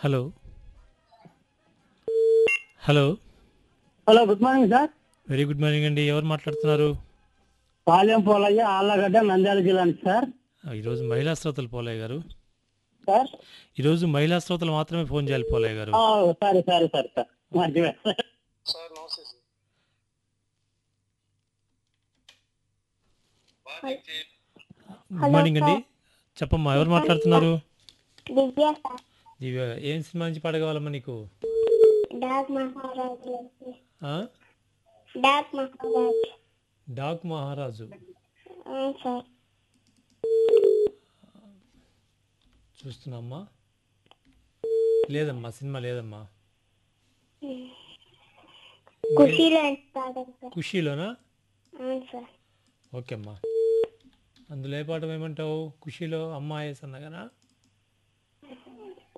Hello hello hello good morning sir very good morning అండి ఎవరు మాట్లాడుతున్నారు పాలెం పోలయ్య ఆళ్ళగడ్డ నంద్యాల జిల్లా నుంచి సార్ ఆ, ఈరోజు మహిళా శ్రోతలు పోలయ్య గారు సార్ ఈరోజు మహిళా శ్రోతలు మాత్రమే ఫోన్ చేయాలి పోలయ్య గారు ఆ, సరే సరే సరే సార్ మంచిగా గుడ్ మార్నింగ్ అండి చెప్పమ్మా ఎవరు మాట్లాడుతున్నారు దివ్య సార్ దివ్య ఏం సినిమా నుంచి పాట కావాలమ్మా నీకు డాక్ మహారాజు ఆ? డాక్ మహారాజ్ డాక్ మహారాజు అవును సార్ చూస్తున్నామ్మా లేదమ్మా సినిమా లేదమ్మా ఖుషీలో ఎంత పాడారు సార్ ఖుషీలోనా అవును సార్ ఓకే అమ్మా అందులో ఏ పాఠం ఏమంటావు ఖుషీలో అమ్మాయి అన్నగానా